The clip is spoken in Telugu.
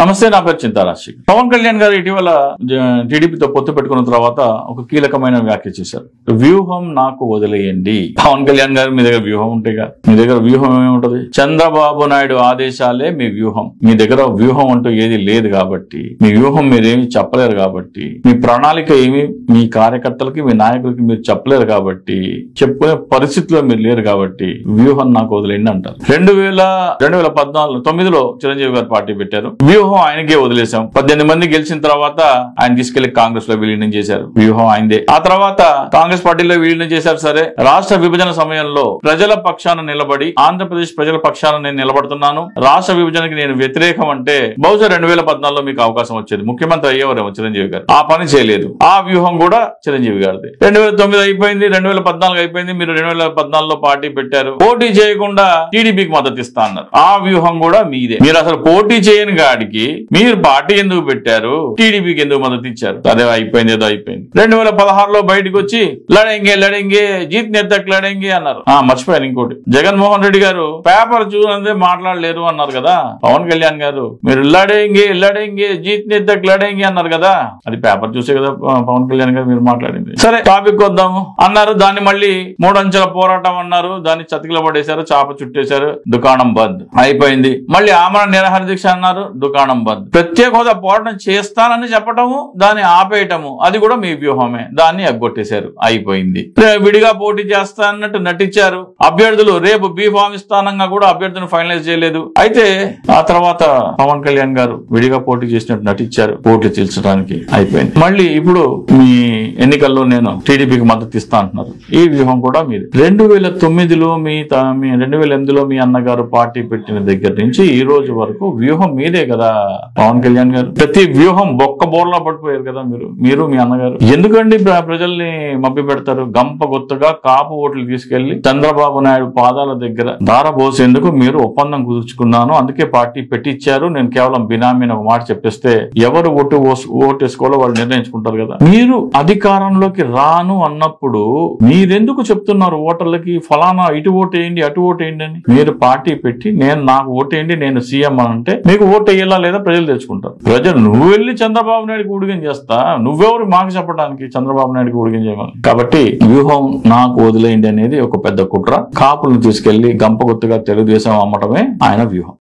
నమస్తే నా పేరు చింతారాశి పవన్ కళ్యాణ్ గారు ఇటీవల జ- టీడీపీతో పొత్తు పెట్టుకున్న తర్వాత ఒక కీలకమైన వ్యాఖ్య చేశారు వ్యూహం నాకు వదిలేయండి పవన్ కళ్యాణ్ గారు మీ దగ్గర వ్యూహం ఉంటేగా మీ దగ్గర వ్యూహం ఏముంటది చంద్రబాబు నాయుడు ఆదేశాలే మీ వ్యూహం మీ దగ్గర వ్యూహం అంటూ ఏది లేదు కాబట్టి మీ వ్యూహం మీరేమి చెప్పలేరు కాబట్టి మీ ప్రణాళిక ఏమి మీ కార్యకర్తలకి మీ నాయకులకి మీరు చెప్పలేరు కాబట్టి చెప్పుకునే పరిస్థితిలో మీరు లేరు కాబట్టి వ్యూహం నాకు వదిలేయండి అంటారు రెండు వేల రెండు వేల పద్నాలుగు తొమ్మిదిలో చిరంజీవి గారు పార్టీ పెట్టారు వ్యూహం ఆయనకే వదిలేశాం పద్దెనిమిది మంది గెలిచిన తర్వాత ఆయన తీసుకెళ్లి కాంగ్రెస్ లో విలీనం చేశారు వ్యూహం ఆయనదే ఆ తర్వాత కాంగ్రెస్ పార్టీలో విలీనం చేశారు సరే రాష్ట్ర విభజన సమయంలో ప్రజల పక్షాన నిలబడి ఆంధ్రప్రదేశ్ ప్రజల పక్షాన నేను నిలబడుతున్నాను రాష్ట్ర విభజనకి నేను వ్యతిరేకం అంటే బహుశా రెండు వేల పద్నాలుగులో మీకు అవకాశం వచ్చేది ముఖ్యమంత్రి అయ్యేవారేమో చిరంజీవి గారు ఆ పని చేయలేదు ఆ వ్యూహం కూడా చిరంజీవి గారిది రెండు వేల తొమ్మిది అయిపోయింది రెండు వేల పద్నాలుగు అయిపోయింది మీరు రెండు వేల పద్నాలుగులో పార్టీ పెట్టారు పోటీ చేయకుండా టీడీపీకి మద్దతు ఇస్తా అన్నారు ఆ వ్యూహం కూడా మీదే మీరు అసలు పోటీ చేయని గాడికి మీరు పార్టీ ఎందుకు పెట్టారు టీడీపీకి ఎందుకు మద్దతు ఇచ్చారు అదే అయిపోయింది ఏదో అయిపోయింది రెండు వేల పదహారులో బయటకు వచ్చి లడెంగే లడెంగే జీత్ నెత్తక్ లడెంగే అన్నారు ఆ మర్చిపోయాను ఇంకోటి జగన్మోహన్ రెడ్డి గారు పేపర్ చూడందే మాట్లాడలేరు అన్నారు కదా పవన్ కళ్యాణ్ గారు మీరు లడెంగే లడెంగే జీత్ నెత్తక్ లడెంగే అన్నారు కదా అది పేపర్ చూసే కదా ప- పవన్ కళ్యాణ్ గారు మీరు మాట్లాడింది సరే టాపిక్ వద్దాము అన్నారు దాన్ని మళ్ళీ మూడంచెల పోరాటం అన్నారు దాన్ని చతికిల పడేశారు చాప చుట్టేశారు దుకాణం బంద్ అయిపోయింది మళ్ళీ ఆమరణ నిరాహార దీక్ష అన్నారు దుకాణం బంద్ ప్రత్యేక హోదా పోరాటం చేస్తానని చెప్పటము దాన్ని ఆపేయటము అది కూడా మీ వ్యూహమే దాన్ని ఎగ్గొట్టేశారు అయిపోయింది రే- విడిగా పోటీ చేస్తా అన్నట్టు నటించారు అభ్యర్థులు రేపు బీ ఫామ్ ఇస్తానంగా కూడా అభ్యర్థిని ఫైనలైజ్ చేయలేదు అయితే ఆ తర్వాత పవన్ కళ్యాణ్ గారు విడిగా పోటీ చేసినట్టు నటించారు పోటీ తీర్చడానికి అయిపోయింది మళ్ళీ ఇప్పుడు మీ ఎన్నికల్లో నేను టీడీపీకి మద్దతు ఇస్తా అంటున్నారు ఈ వ్యూహం కూడా మీది రెండు వేల తొమ్మిదిలో మీ త- మీ రెండు వేల ఎనిమిదిలో మీ అన్నగారు పార్టీ పెట్టిన దగ్గర నుంచి ఈ రోజు వరకు వ్యూహం మీదే కదా పవన్ కళ్యాణ్ గారు ప్రతి వ్యూహం బొక్క బోర్లా పడిపోయారు కదా మీరు మీరు మీ అన్నగారు ఎందుకండి ప్ర- ప్రజల్ని మభ్య పెడతారు గంప గుత్తగా కాపు ఓట్లు తీసుకెళ్లి చంద్రబాబు నాయుడు పాదాల దగ్గర దారబోసేందుకు మీరు ఒప్పందం కుదుర్చుకున్నాను అందుకే పార్టీ పెట్టించారు నేను కేవలం బినామీ అని ఒక మాట చెప్పేస్తే ఎవరు ఓటు ఓస్- ఓటేసుకోవాలో వాళ్ళు నిర్ణయించుకుంటారు కదా మీరు అధికారంలోకి రాను అన్నప్పుడు మీరెందుకు చెప్తున్నారు ఓటర్లకి ఫలానా ఇటు ఓటేయండి అటు ఓటేయండి అని మీరు పార్టీ పెట్టి నేను నాకు ఓటేయండి నేను సీఎం అని అంటే మీకు ఓటు వేయాలా లేదా ప్రజలు తెచ్చుకుంటారు ప్రజలు నువ్వు వెళ్ళి చంద్రబాబు నాయుడుకి ఊడిగం చేస్తా నువ్వెవరు మాకు చెప్పడానికి చంద్రబాబు నాయుడుకి ఊడిగం చేయమని కాబట్టి వ్యూహం నాకు వదిలేయండి అనేది ఒక పెద్ద కుట్ర కాపులను తీసుకెళ్లి గంపగుత్తుగా తెలుగుదేశం అమ్మటమే ఆయన వ్యూహం